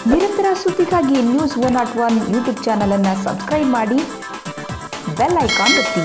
ನಿರಂತರ ಸುದ್ದಿಗಾಗಿ news one not one YouTube ಚಾನಲನ್ನು ಸಬ್ಸ್ಕ್ರೈಬ್ ಮಾಡಿ ಬೆಲ್ ಐಕಾನ್ ಒತ್ತಿ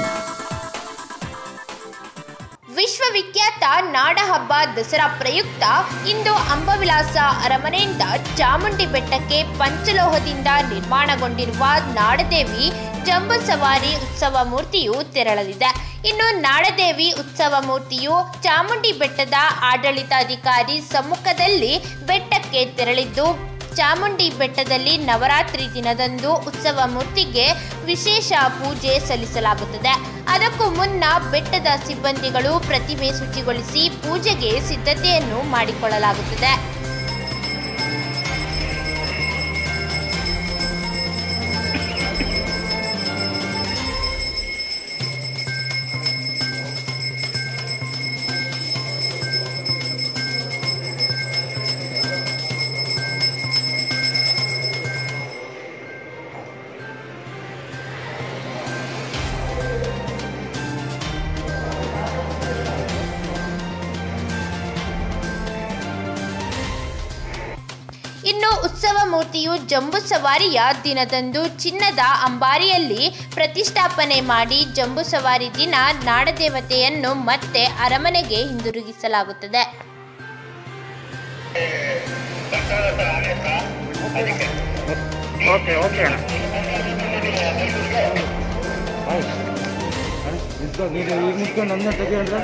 ವಿಶ್ವವಿಖ್ಯಾತ ನಾಡಹಬ್ಬ ದಸರಾ ಪ್ರಯುಕ್ತ ಇಂದು ಅಂಬವಿಲಾಸ ಅರಮನೆಯಿಂದ ಚಾಮುಂಡಿ ಬೆಟ್ಟಕ್ಕೆ ಪಂಚಲೋಹದಿಂದ ನಿರ್ಮಾಣಗೊಂಡಿರುವ ನಾಡದೇವಿ ಜಂಬೂ ಸವಾರಿ ಉತ್ಸವ ಮೂರ್ತಿಯು ತೆರಳಲಿದೆ ಇನ್ನು ನಾಡದೇವಿ ಉತ್ಸವ ಮೂರ್ತಿಯು ಚಾಮುಂಡಿ ಬೆಟ್ಟದ ಆಡಳಿತಾಧಿಕಾರಿ ಸಮ್ಮುಖದಲ್ಲಿ ಬೆಟ್ಟಕ್ಕೆ ತೆರಳಿದ್ದು ಚಾಮುಂಡಿ ಬೆಟ್ಟದಲ್ಲಿ ನವರಾತ್ರಿ ದಿನದಂದು ಉತ್ಸವ ಮೂರ್ತಿಗೆ ವಿಶೇಷ ಪೂಜೆ ಸಲ್ಲಿಸಲಾಗುತ್ತದೆ ಅದಕ್ಕೂ ಮುನ್ನ ಬೆಟ್ಟದ ಸಿಬ್ಬಂದಿಗಳು ಪ್ರತಿಮೆ ಶುಚಿಗೊಳಿಸಿ ಪೂಜೆಗೆ ಸಿದ್ಧತೆಯನ್ನು ಮಾಡಿಕೊಳ್ಳಲಾಗುತ್ತದೆ ಇನ್ನು ಉತ್ಸವ ಮೂರ್ತಿಯು ಜಂಬೂ ಸವಾರಿಯ ದಿನದಂದು ಚಿನ್ನದ ಅಂಬಾರಿಯಲ್ಲಿ ಪ್ರತಿಷ್ಠಾಪನೆ ಮಾಡಿ ಜಂಬೂ ಸವಾರಿ ದಿನ ನಾಡದೇವತೆಯನ್ನು ಮತ್ತೆ ಅರಮನೆಗೆ ಹಿಂದಿರುಗಿಸಲಾಗುತ್ತದೆ ಓಕೆ ಓಕೆ ಅಣ್ಣ ನಿಂತ್ಕೊ ನೀನು ಈಗ ನಿಂತ್ಕೊಂಡು ನನ್ನ ತೆಗಿಯಂದ್ರೆ